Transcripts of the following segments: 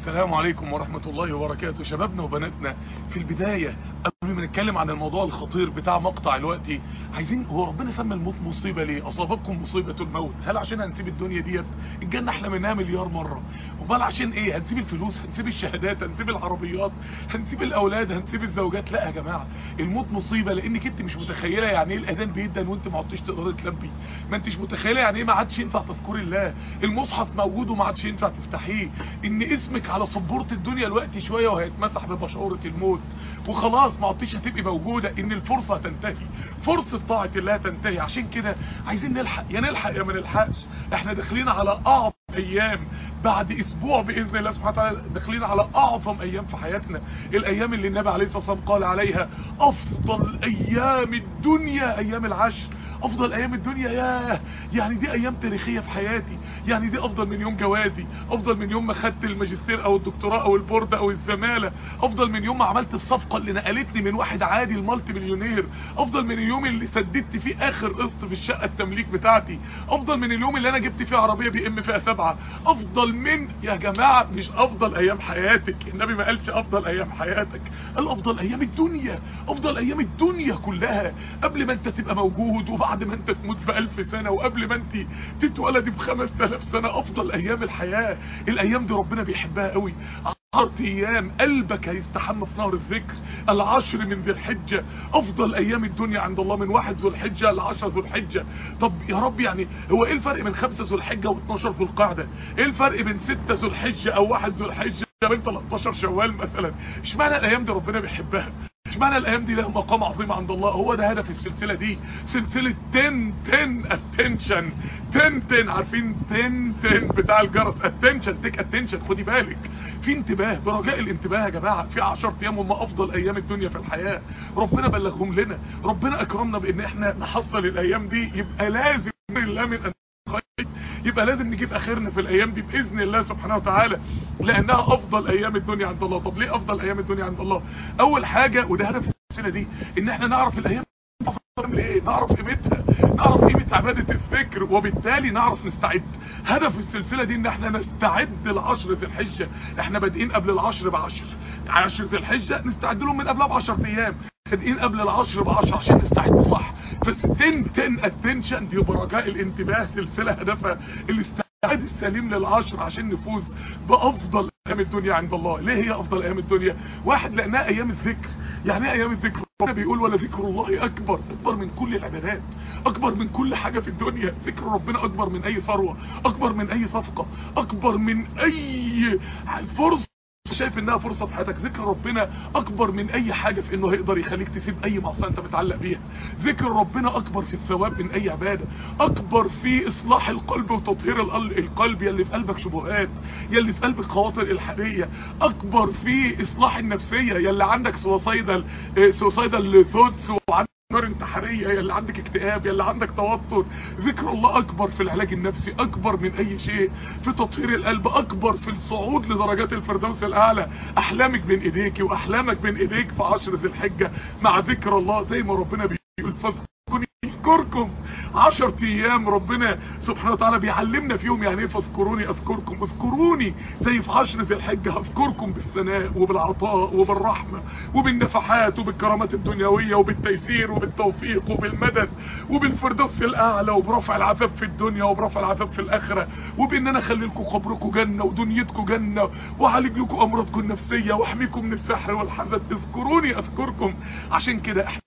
السلام عليكم ورحمة الله وبركاته شبابنا وبناتنا في البداية قبل ما نتكلم عن الموضوع الخطير بتاع مقطع الوقتي عايزين هو ربنا سمى الموت مصيبة ليه اصابتكم مصيبة الموت هل عشان هنسيب الدنيا ديت الجنة احلى منها مليار مرة امال عشان ايه هنسيب الفلوس هنسيب الشهادات هنسيب العربيات هنسيب الاولاد هنسيب الزوجات لا يا جماعة الموت مصيبة لانك انت مش متخيلة يعني ايه الاذان بيدن وانت ما عدتش تقدري تلبي ما انتش متخيلة يعني ايه ما عادش ينفع تذكر الله المصحف موجود وما عادش ينفع تفتحيه ان اسمك على سبورة الدنيا الوقت شوية وهيتمسح ببشورة الموت وخلاص ما عدتش هتبقي موجودة ان الفرصة تنتهي فرصة طاعة الله تنتهي عشان كده عايزين نلحق يا نلحق يا ما نلحقش احنا داخلين على اعظم ايام بعد اسبوع باذن الله سبحانه وتعالى داخلين على اعظم ايام في حياتنا الايام اللي النبي عليه الصلاه والسلام قال عليها افضل ايام الدنيا ايام العشر افضل ايام الدنيا ياه يعني دي ايام تاريخيه في حياتي يعني دي افضل من يوم جوازي افضل من يوم ما خدت الماجستير او الدكتوراه او البورد او الزماله افضل من يوم ما عملت الصفقه اللي نقلتني من واحد عادي لمالتي مليونير افضل من اليوم اللي سددت فيه اخر قسط في الشقه التمليك بتاعتي افضل من اليوم اللي انا جبت فيه عربيه بي ام فئه 7 افضل من يا جماعه مش افضل ايام حياتك النبي ما قالش افضل ايام حياتك قال افضل ايام الدنيا افضل ايام الدنيا كلها قبل ما انت تبقى موجود وبعد ما انت تموت بألف سنة وقبل ما انت تتولد بخمس تلاف سنة افضل ايام الحياة الايام دي ربنا بيحبها قوي عشر ايام قلبك هيستحمى في نهر الذكر العشر من ذي الحجة افضل ايام الدنيا عند الله من واحد ذو الحجة لعشر ذو الحجة طب يا رب يعني هو ايه الفرق بين خمسة ذو الحجة و12 ذو القعدة ايه الفرق بين ستة ذو الحجة او واحد ذو الحجة بين 13 شوال مثلا اشمعنى الايام دي ربنا بيحبها اشمعنى الايام دي لها مقام عظيم عند الله هو ده هدف السلسله دي سلسله 10 10 اتنشن 10 10 عارفين 10 10 بتاع الجرس اتنشن تيك اتنشن خدي بالك في انتباه برجاء الانتباه يا جماعه في 10 ايام هم افضل ايام الدنيا في الحياه ربنا بلغهم لنا ربنا اكرمنا بان احنا نحصل الايام دي يبقى لازم الله من يبقى لازم نجيب اخرنا في الايام دي باذن الله سبحانه وتعالى لانها افضل ايام الدنيا عند الله طب ليه افضل ايام الدنيا عند الله اول حاجة وده هدف السلسله دي ان احنا نعرف الايام ليه نعرف قيمتها نعرف قيمة عبادة الفكر وبالتالي نعرف نستعد هدف السلسلة دي ان احنا نستعد العشر في الحجة احنا بادئين قبل العشر بعشر عشر في الحجة نستعد لهم من قبلها بعشر ايام بادئين قبل العشر بعشر عشان نستعد صح فستين تن اتنشن دي برجاء الانتباه سلسلة هدفها الاستعداد السليم للعشر عشان نفوز بافضل ايام الدنيا عند الله ليه هي افضل ايام الدنيا واحد لانها ايام الذكر يعني ايه ايام الذكر ربنا بيقول ولا ذكر الله اكبر اكبر من كل العبادات اكبر من كل حاجة في الدنيا ذكر ربنا اكبر من اي ثروة اكبر من اي صفقة اكبر من اي فرصة شايف انها فرصة في حياتك ذكر ربنا اكبر من اي حاجة في انه هيقدر يخليك تسيب اي معصية انت متعلق بيها ذكر ربنا اكبر في الثواب من اي عبادة اكبر في اصلاح القلب وتطهير القلب يلي في قلبك شبهات يلي في قلبك خواطر الحادية اكبر في اصلاح النفسية يلي عندك سوسايدال سوسايدال ثوتس وعندك افكار انتحاريه يا اللي عندك اكتئاب يا اللي عندك توتر ذكر الله اكبر في العلاج النفسي اكبر من اي شيء في تطهير القلب اكبر في الصعود لدرجات الفردوس الاعلى احلامك بين ايديك واحلامك بين ايديك في عشر ذي الحجه مع ذكر الله زي ما ربنا بيقول فاذكروني اذكركم عشر ايام ربنا سبحانه وتعالى بيعلمنا فيهم يعني ايه فاذكروني اذكركم اذكروني زي في عشر ذي الحجه اذكركم بالثناء وبالعطاء وبالرحمه وبالنفحات وبالكرامات الدنيويه وبالتيسير وبالتوفيق وبالمدد وبالفردوس الاعلى وبرفع العذاب في الدنيا وبرفع العذاب في الاخره وبان انا اخلي لكم قبركم جنه ودنيتكم جنه واعالج لكم امراضكم النفسيه واحميكم من السحر والحسد اذكروني اذكركم عشان كده احنا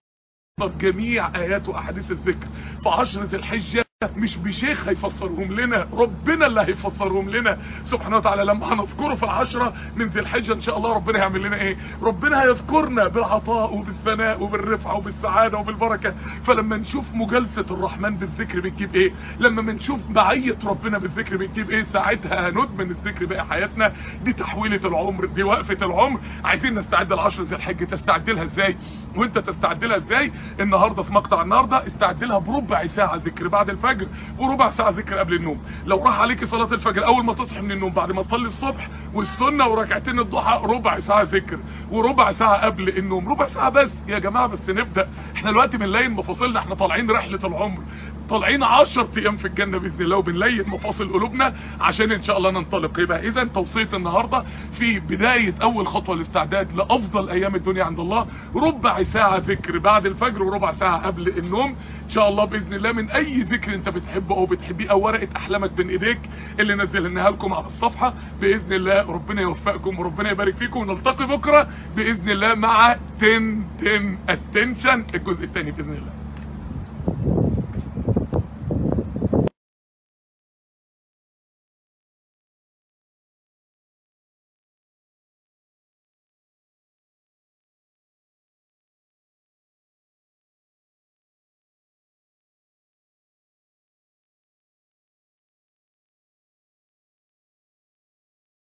جميع ايات واحاديث الذكر في عشرة الحجة مش بشيخ هيفسرهم لنا ربنا اللي هيفسرهم لنا سبحانه وتعالى لما هنذكره في العشرة من ذي الحجة ان شاء الله ربنا هيعمل لنا ايه ربنا هيذكرنا بالعطاء وبالثناء وبالرفعة وبالسعادة وبالبركة فلما نشوف مجالسة الرحمن بالذكر بنجيب ايه لما نشوف معية ربنا بالذكر بنجيب ايه ساعتها هندمن الذكر بقى حياتنا دي تحويلة العمر دي وقفة العمر عايزين نستعد العشر ذي الحجة تستعد لها ازاي وانت تستعد لها ازاي النهاردة في مقطع النهاردة استعد لها بربع ساعة ذكر بعد الفجر الفجر وربع ساعه ذكر قبل النوم لو راح عليكي صلاه الفجر اول ما تصحي من النوم بعد ما تصلي الصبح والسنه وركعتين الضحى ربع ساعه ذكر وربع ساعه قبل النوم ربع ساعه بس يا جماعه بس نبدا احنا دلوقتي بنلين مفاصلنا احنا طالعين رحله العمر طالعين 10 ايام في الجنه باذن الله وبنلين مفاصل قلوبنا عشان ان شاء الله ننطلق يبقى اذا توصيه النهارده في بدايه اول خطوه الاستعداد لافضل ايام الدنيا عند الله ربع ساعه ذكر بعد الفجر وربع ساعه قبل النوم ان شاء الله باذن الله من اي ذكر انت بتحبه او بتحبيه او ورقه احلامك بين ايديك اللي نزلناها لكم على الصفحه باذن الله ربنا يوفقكم وربنا يبارك فيكم ونلتقي بكره باذن الله مع 10 10 اتنشن الجزء الثاني باذن الله